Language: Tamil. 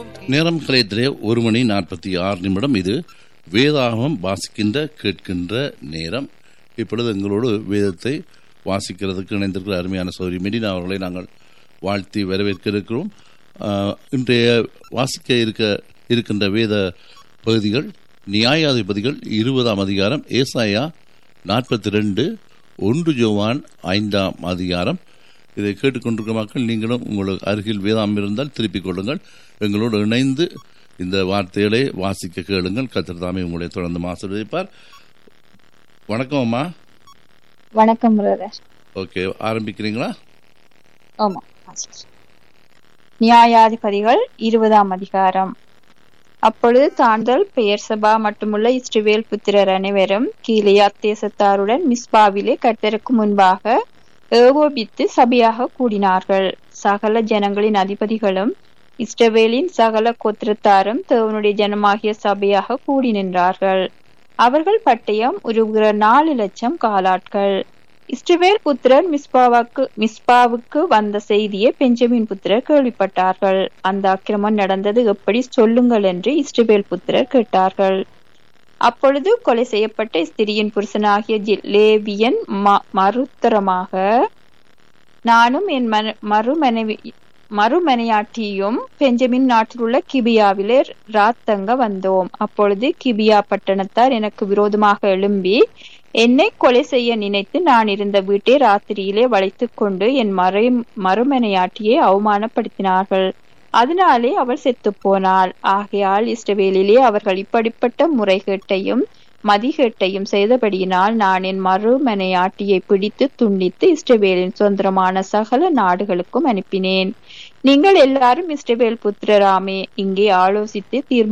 நேரம் கலையத்திலே ஒரு மணி நாற்பத்தி ஆறு நிமிடம் இது வேதாகமம் வாசிக்கின்ற கேட்கின்ற நேரம் இப்பொழுது எங்களோடு வேதத்தை வாசிக்கிறதுக்கு இணைந்திருக்கிற அருமையான சௌரி மெடினா அவர்களை நாங்கள் வாழ்த்தி வரவேற்க இருக்கிறோம் ஆஹ், இன்றைய வாசிக்க இருக்க இருக்கின்ற வேத பகுதிகள் நியாயாதிபதிகள் இருபதாம் அதிகாரம் ஏசாயா நாற்பத்தி ரெண்டு ஒன்று ஜோவான் ஐந்தாம் அதிகாரம் இதை கேட்டுக்கொண்டிருக்கிற மக்கள் நீங்களும் உங்களுக்கு அருகில் வேதாம் இருந்தால் திருப்பிக் கொள்ளுங்கள் எங்களோடு இணைந்து இந்த வார்த்தைகளை வாசிக்க கேளுங்கள் கத்திர தாமே உங்களை தொடர்ந்து ஆசீர்வதிப்பார் வணக்கம் அம்மா வணக்கம் பிரதர் ஓகே ஆரம்பிக்கிறீங்களா ஆமா நியாயாதிபதிகள் இருபதாம் அதிகாரம் அப்பொழுது தாண்டல் பெயர் சபா மட்டுமுள்ள இஸ்ரவேல் புத்திரர் அனைவரும் கீலேயாத் தேசத்தாருடன் மிஸ்பாவிலே கர்த்தருக்கு முன்பாக ஏகோபித்து சபையாக கூடினார்கள் சகல ஜனங்களின் அதிபதிகளும் இஸ்ரவேலின் சகல கோத்திரத்தாரும் தேவனுடைய ஜனமாகிய சபையாக கூடி நின்றார்கள் அவர்கள் பட்டயம் உருவுகிற நாலு லட்சம் காலாட்கள் இஸ்ரவேல் புத்திரர் மிஸ்பாவுக்கு மிஸ்பாவுக்கு வந்த செய்தியை பெஞ்சமின் புத்திரர் கேள்விப்பட்டார்கள் அந்த அக்கிரமம் நடந்தது எப்படி சொல்லுங்கள் என்று இஸ்ரவேல் புத்திரர் கேட்டார்கள் அப்பொழுது கொலை செய்யப்பட்ட ஸ்திரியின் புருஷனாகிய ஜி- லேவியன் ம- மறுத்தரமாக நானும் என் மன- மறுமனைவி மறுமனையாட்டியும் பெஞ்சமின் நாட்டில் உள்ள கிபியாவிலே ராத்தங்க வந்தோம் அப்பொழுது கிபியா பட்டணத்தார் எனக்கு விரோதமாக எழும்பி என்னை கொலை செய்ய நினைத்து நான் இருந்த வீட்டை ராத்திரியிலே வளைத்துக் கொண்டு என் மறை மறுமனையாட்டியை அவமானப்படுத்தினார்கள் அதனாலே அவள் செத்துப் போனாள் ஆகையால் இஸ்ரவேலிலே அவர்கள் இப்படிப்பட்ட முறைகேட்டையும் மதிகேட்டையும் செய்தபடியினால் நான் என் மறுமனையாட்டியை பிடித்து துண்டித்து இஸ்ரவேலின் சுதந்திரமான சகல நாடுகளுக்கும் அனுப்பினேன் நீங்கள் எல்லாரும் இஸ்ரவேல் புத்திரராமே இங்கே ஆலோசித்து தீர்மானம்